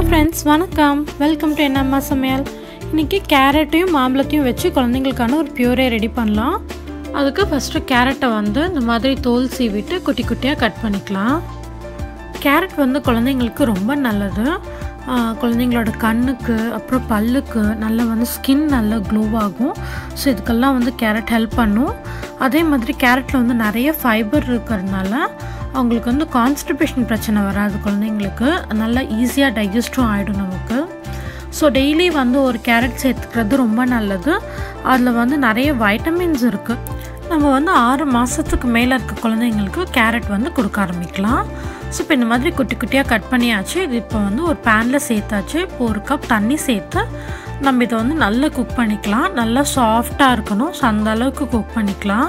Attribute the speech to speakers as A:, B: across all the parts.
A: friends வணக்கம் welcome to என்னம்மா சமையல் இன்றைக்கி கேரட்டையும் மாம்பழத்தையும் வச்சு குழந்தைங்களுக்கான ஒரு பியூரே ரெடி பண்ணலாம் அதுக்கு ஃபஸ்ட்டு கேரட்டை வந்து இந்த மாதிரி தோல் சீவிட்டு குட்டி குட்டியாக கட் பண்ணிக்கலாம் கேரட் வந்து குழந்தைங்களுக்கு ரொம்ப நல்லது ஆஹ் குழந்தைங்களோட கண்ணுக்கு அப்புறம் பல்லுக்கு நல்லா வந்து ஸ்கின் நல்லா க்ளோ ஆகும் ஸோ இதுக்கெல்லாம் வந்து கேரட் ஹெல்ப் பண்ணும் அதே மாதிரி கேரட்டில் வந்து நிறைய ஃபைபர் இருக்கிறதுனால அவங்களுக்கு வந்து கான்ஸ்டிபேஷன் பிரச்சனை வராது குழந்தைங்களுக்கு நல்லா ஈஸியாக டைஜஸ்டும் ஆகிடும் நமக்கு ஸோ டெய்லி வந்து ஒரு கேரட் சேர்த்துக்கிறது ரொம்ப நல்லது அதில் வந்து நிறைய வைட்டமின்ஸ் இருக்குது நம்ம வந்து ஆறு மாதத்துக்கு மேலே இருக்க குழந்தைங்களுக்கு கேரட் வந்து கொடுக்க ஆரம்பிக்கலாம் ஸோ இப்போ இந்த மாதிரி குட்டி குட்டியாக கட் பண்ணியாச்சு இது இப்போ வந்து ஒரு பேனில் சேர்த்தாச்சு இப்போ ஒரு கப் தண்ணி சேர்த்து நம்ம இதை வந்து நல்லா குக் பண்ணிக்கலாம் நல்லா சாஃப்டாக இருக்கணும் ஸோ அந்த அளவுக்கு குக் பண்ணிக்கலாம்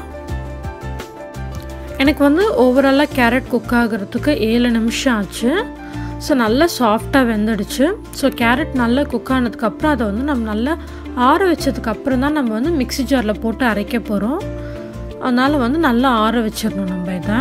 A: எனக்கு வந்து ஓவராலாக கேரட் குக் ஆகிறதுக்கு ஏழு நிமிஷம் ஆச்சு ஸோ நல்லா சாஃப்டாக வெந்துடுச்சு ஸோ கேரட் நல்லா குக் ஆனதுக்கப்புறம் அதை வந்து நம்ம நல்லா ஆற வச்சதுக்கப்புறம் தான் நம்ம வந்து மிக்ஸி ஜாரில் போட்டு அரைக்க போகிறோம் அதனால் வந்து நல்லா ஆற வச்சிடணும் நம்ம இதை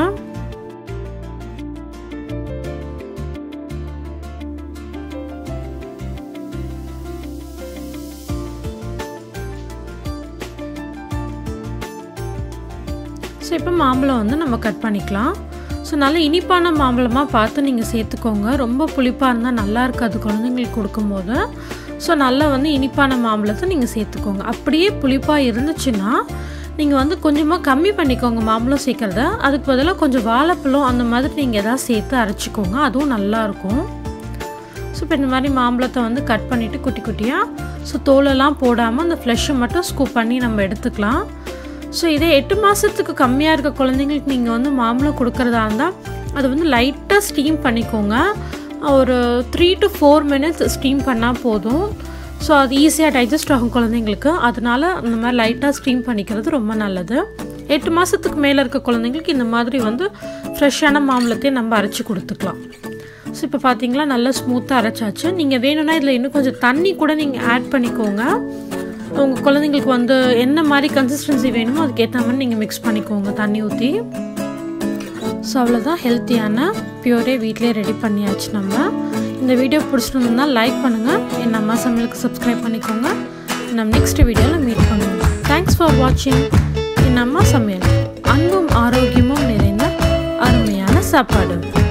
A: ஸோ இப்போ மாம்பழம் வந்து நம்ம கட் பண்ணிக்கலாம் ஸோ நல்ல இனிப்பான மாம்பழமாக பார்த்து நீங்கள் சேர்த்துக்கோங்க ரொம்ப புளிப்பாக இருந்தால் நல்லா இருக்காது குழந்தைங்களுக்கு கொடுக்கும்போது ஸோ நல்லா வந்து இனிப்பான மாம்பழத்தை நீங்கள் சேர்த்துக்கோங்க அப்படியே புளிப்பாக இருந்துச்சுன்னா நீங்கள் வந்து கொஞ்சமாக கம்மி பண்ணிக்கோங்க மாம்பழம் சேர்க்குறத அதுக்கு பதிலாக கொஞ்சம் வாழைப்பழம் அந்த மாதிரி நீங்கள் எதாவது சேர்த்து அரைச்சிக்கோங்க அதுவும் நல்லாயிருக்கும் ஸோ இப்போ இந்த மாதிரி மாம்பழத்தை வந்து கட் பண்ணிவிட்டு குட்டி குட்டியாக ஸோ தோலெல்லாம் போடாமல் அந்த ஃப்ளெஷ்ஷை மட்டும் ஸ்கூப் பண்ணி நம்ம எடுத்துக்கலாம் ஸோ இதே எட்டு மாதத்துக்கு கம்மியாக இருக்க குழந்தைங்களுக்கு நீங்கள் வந்து மாம்பழம் கொடுக்குறதா இருந்தால் அது வந்து லைட்டாக ஸ்டீம் பண்ணிக்கோங்க ஒரு three to four minutes steam பண்ணால் போதும் ஸோ அது ஈஸியாக டைஜஸ்ட் ஆகும் குழந்தைங்களுக்கு அதனால அந்த மாதிரி லைட்டாக ஸ்டீம் பண்ணிக்கிறது ரொம்ப நல்லது எட்டு மாதத்துக்கு மேலே இருக்க குழந்தைங்களுக்கு இந்த மாதிரி வந்து ஃப்ரெஷ்ஷான மாம்பழத்தையும் நம்ம அரைச்சி கொடுத்துக்கலாம் ஸோ இப்போ பார்த்தீங்களா நல்லா ஸ்மூத்தாக அரைச்சாச்சு நீங்கள் வேணும்னா இதில் இன்னும் கொஞ்சம் தண்ணி கூட நீங்கள் ஆட் பண்ணிக்கோங்க உங்கள் குழந்தைங்களுக்கு வந்து என்ன மாதிரி கன்சிஸ்டன்சி வேணுமோ அதுக்கேற்ற மாதிரி நீங்கள் மிக்ஸ் பண்ணிக்கோங்க தண்ணி ஊற்றி ஸோ அவ்வளோதான் ஹெல்த்தியான பியூரே வீட்டிலே ரெடி பண்ணியாச்சு நம்ம இந்த வீடியோ பிடிச்சிருந்ததுனா லைக் பண்ணுங்கள் என் அம்மா சமையலுக்கு சப்ஸ்கிரைப் பண்ணிக்கோங்க நம்ம நெக்ஸ்ட் வீடியோவில் மீட் பண்ணுவோம் தேங்க்ஸ் ஃபார் வாட்சிங் என் அம்மா சமையல் அன்பும் ஆரோக்கியமும் நிறைந்த அருமையான சாப்பாடு